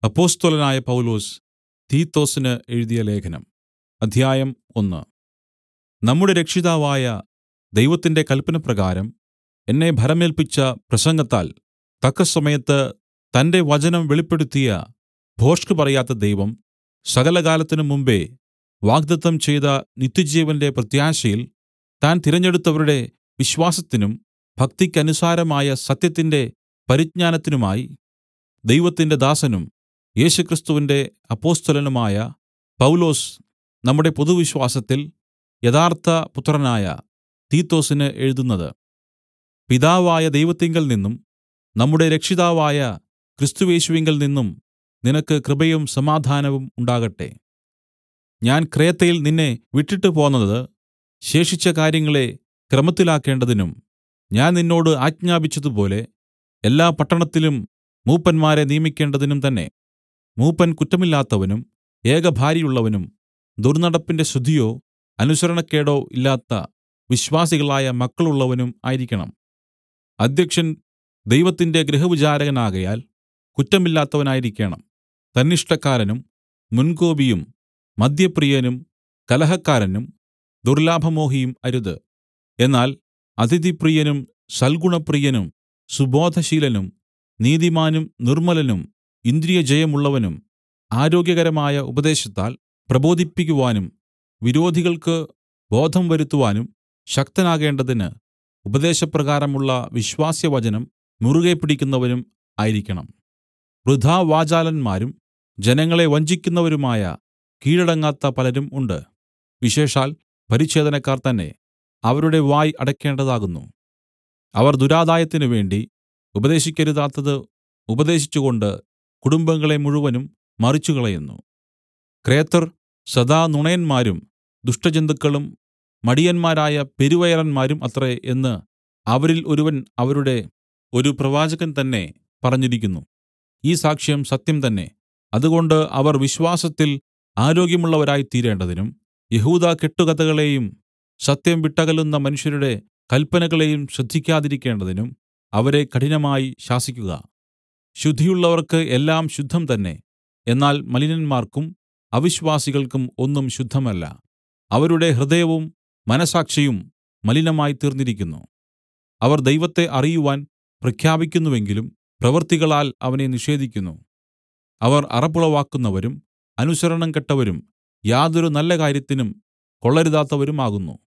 അപ്പൊസ്തലനായ പൗലൊസ് തീത്തൊസിന് എഴുതിയ ലേഖനം അധ്യായം ഒന്ന് നമ്മുടെ രക്ഷിതാവായ ദൈവത്തിന്റെ കല്പനപ്രകാരം എന്നെ ഭരമേല്പിച്ച പ്രസംഗത്താൽ തക്കസമയത്ത് തന്റെ വചനം വെളിപ്പെടുത്തിയ ഭോഷ്ക് പറയാത്ത ദൈവം സകലകാലത്തിനും മുമ്പെ വാഗ്ദത്തം ചെയ്ത നിത്യജീവന്റെ പ്രത്യാശയിൽ താൻ തിരഞ്ഞെടുത്തവരുടെ വിശ്വാസത്തിനും ഭക്തിക്കനുസാരമായ സത്യത്തിന്റെ പരിജ്ഞാനത്തിനുമായി ദൈവത്തിന്റെ ദാസനും യേശുക്രിസ്തുവിന്റെ അപ്പൊസ്തലനുമായ പൗലൊസ് നമ്മുടെ പൊതുവിശ്വാസത്തിൽ യഥാർത്ഥ പുത്രനായ തീത്തൊസിന് എഴുതുന്നത് പിതാവായ ദൈവത്തിങ്കൽ നിന്നും നമ്മുടെ രക്ഷിതാവായ ക്രിസ്തുയേശുവിങ്കൽ നിന്നും നിനക്ക് കൃപയും സമാധാനവും ഉണ്ടാകട്ടെ ഞാൻ ക്രേത്തയിൽ നിന്നെ വിട്ടിട്ട് പോന്നത് ശേഷിച്ച കാര്യങ്ങളെ ക്രമത്തിലാക്കേണ്ടതിനും ഞാൻ നിന്നോട് ആജ്ഞാപിച്ചതുപോലെ എല്ലാ പട്ടണത്തിലും മൂപ്പന്മാരെ നിയമിക്കേണ്ടതിനും തന്നെ മൂപ്പൻ കുറ്റമില്ലാത്തവനും ഏകഭാര്യയുള്ളവനും ദുർന്നടപ്പിന്റെ ശുദ്ധിയോ അനുസരണക്കേടോ ഇല്ലാത്ത വിശ്വാസികളായ മക്കളുള്ളവനും ആയിരിക്കണം അദ്ധ്യക്ഷൻ ദൈവത്തിന്റെ ഗൃഹവിചാരകനാകയാൽ കുറ്റമില്ലാത്തവനായിരിക്കേണം തന്നിഷ്ടക്കാരനും മുൻകോപിയും മദ്യപ്രിയനും കലഹക്കാരനും ദുർല്ലാഭമോഹിയും അരുത് എന്നാൽ അതിഥിപ്രിയനും സൽഗുണപ്രിയനും സുബോധശീലനും നീതിമാനും നിർമ്മലനും ഇന്ദ്രിയജയമുള്ളവനും ആരോഗ്യകരമായ ഉപദേശത്താൽ പ്രബോധിപ്പിക്കുവാനും വിരോധികൾക്ക് ബോധം വരുത്തുവാനും ശക്തനാകേണ്ടതിന് ഉപദേശപ്രകാരമുള്ള വിശ്വാസ്യവചനം മുറുകെ പിടിക്കുന്നവനും ആയിരിക്കണം വൃഥാവാചാലന്മാരും ജനങ്ങളെ വഞ്ചിക്കുന്നവരുമായ കീഴടങ്ങാത്ത പലരും ഉണ്ട് വിശേഷാൽ പരിച്ഛേദനക്കാർ തന്നെ അവരുടെ വായ് അടയ്ക്കേണ്ടതാകുന്നു അവർ ദുരാദായത്തിനു വേണ്ടി ഉപദേശിക്കരുതാത്തത് ഉപദേശിച്ചുകൊണ്ട് കുടുംബങ്ങളെ മുഴുവനും മറിച്ചുകളയുന്നു ക്രേത്തർ സദാ നുണയന്മാരും ദുഷ്ടജന്തുക്കളും മടിയന്മാരായ പെരുവയറന്മാരും അത്രേ എന്ന് അവരിൽ ഒരുവൻ അവരുടെ ഒരു പ്രവാചകൻ തന്നെ പറഞ്ഞിരിക്കുന്നു ഈ സാക്ഷ്യം സത്യം തന്നെ അതുകൊണ്ട് അവർ വിശ്വാസത്തിൽ ആരോഗ്യമുള്ളവരായിത്തീരേണ്ടതിനും യഹൂദ കെട്ടുകഥകളെയും സത്യം വിട്ടകലുന്ന മനുഷ്യരുടെ കല്പനകളെയും ശ്രദ്ധിക്കാതിരിക്കേണ്ടതിനും അവരെ കഠിനമായി ശാസിക്കുക ശുദ്ധിയുള്ളവർക്ക് എല്ലാം ശുദ്ധം തന്നെ എന്നാൽ മലിനന്മാർക്കും അവിശ്വാസികൾക്കും ഒന്നും ശുദ്ധമല്ല അവരുടെ ഹൃദയവും മനസാക്ഷിയും മലിനമായി തീർന്നിരിക്കുന്നു അവർ ദൈവത്തെ അറിയുവാൻ പ്രഖ്യാപിക്കുന്നുവെങ്കിലും പ്രവൃത്തികളാൽ അവനെ നിഷേധിക്കുന്നു അവർ അറപ്പുളവാക്കുന്നവരും അനുസരണം കെട്ടവരും യാതൊരു നല്ല കാര്യത്തിനും കൊള്ളരുതാത്തവരുമാകുന്നു